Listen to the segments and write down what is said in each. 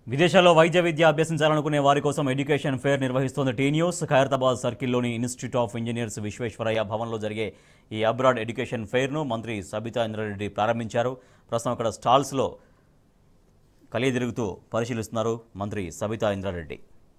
విదేశాల్లో వైద్య విద్య అభ్యసించాలనుకునే వారి కోసం ఎడ్యుకేషన్ ఫేర్ నిర్వహిస్తోంది టీ న్యూస్ ఖైరతాబాద్ సర్కిల్లోని ఇన్స్టిట్యూట్ ఆఫ్ ఇంజనీర్స్ విశ్వేశ్వరయ్య భవన్లో జరిగే ఈ అబ్రాడ్ ఎడ్యుకేషన్ ఫెయిర్ను మంత్రి సబితా ఇంద్రారెడ్డి ప్రారంభించారు ప్రస్తుతం అక్కడ స్టాల్స్లో కలియదిరుగుతూ పరిశీలిస్తున్నారు మంత్రి సబితా ఇంద్రారెడ్డి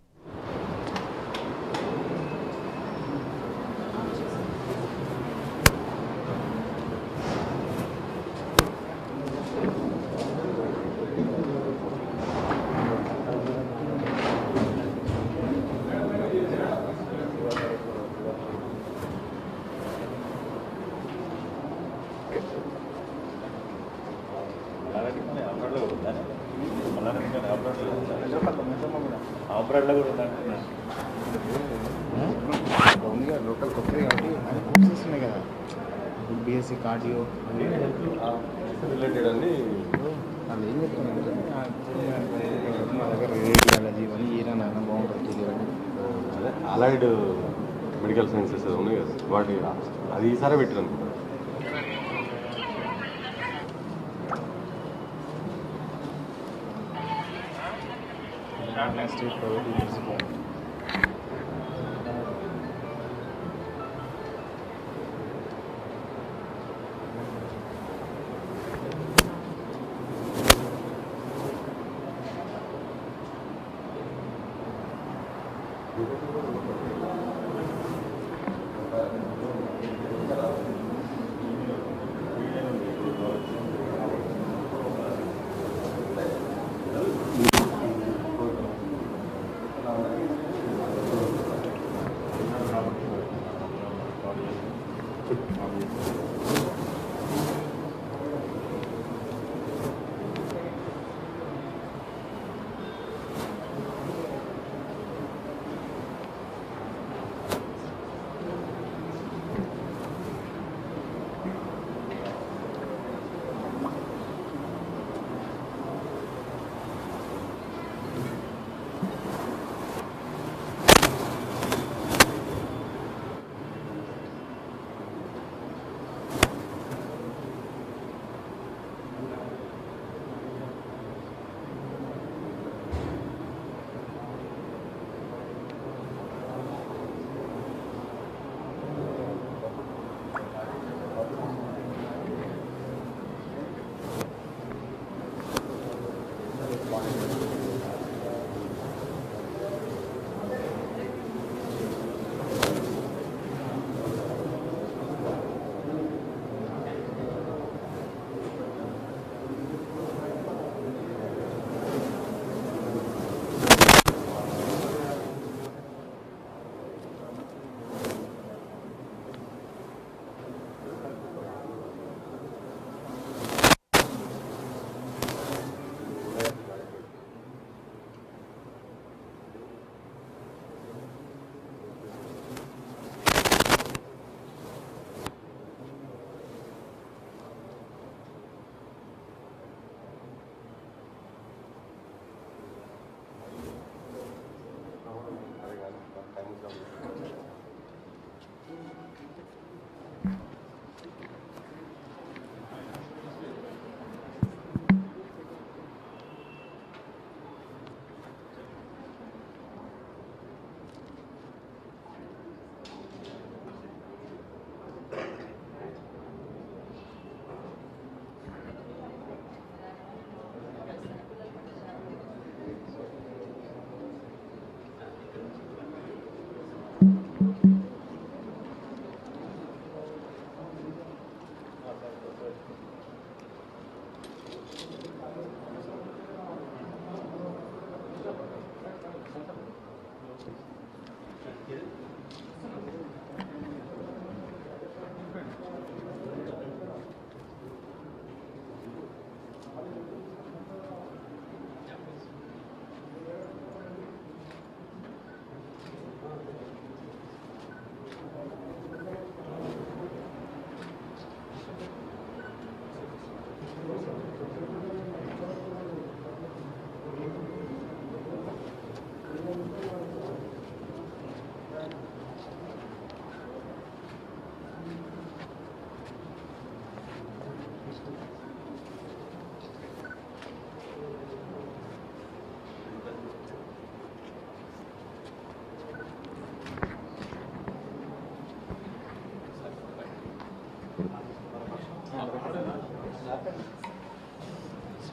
ఉందిగా లోకల్ కొత్తది కాబట్టి అన్ని కోర్సెస్ ఉన్నాయి కదా బీఎస్సీ కార్డియో రిలేటెడ్ అని వాళ్ళు ఏం చెప్తున్నారు మా దగ్గర రేడియాలజీ ఇవన్నీ ఏదైనా బాగుంటుంది తెలియాలని అదే అలైడ్ మెడికల్ సైన్సెస్ ఉన్నాయి కదా వాటి అది ఈసారి పెట్టారు అనుకుంటా స్టేట్ ప్రైవేట్ యూనివర్సిటీ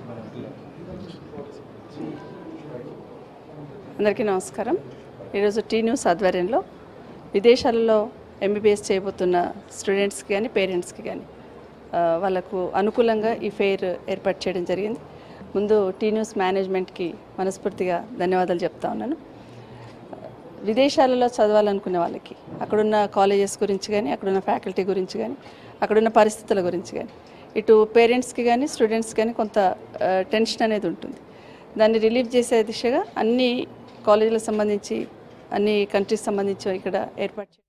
అందరికీ నమస్కారం ఈరోజు టీ న్యూస్ ఆధ్వర్యంలో విదేశాలలో ఎంబీబీఎస్ చేయబోతున్న స్టూడెంట్స్కి కానీ పేరెంట్స్కి కానీ ఆ, వాళ్ళకు అనుకూలంగా ఈ ఫెయిర్ ఏర్పాటు చేయడం జరిగింది ముందు టీ న్యూస్ మేనేజ్మెంట్కి మనస్ఫూర్తిగా ధన్యవాదాలు చెప్తా ఉన్నాను విదేశాలలో చదవాలనుకునే వాళ్ళకి అక్కడున్న కాలేజెస్ గురించి కానీ అక్కడున్న ఫ్యాకల్టీ గురించి కానీ అక్కడున్న పరిస్థితుల గురించి కానీ ఇటు పేరెంట్స్కి కానీ స్టూడెంట్స్కి కానీ కొంత ఆ, టెన్షన్ అనేది ఉంటుంది దాన్ని రిలీవ్ చేసే దిశగా అన్ని కాలేజీలకు సంబంధించి అన్ని కంట్రీస్ సంబంధించి ఇక్కడ ఏర్పాటు చేయాలి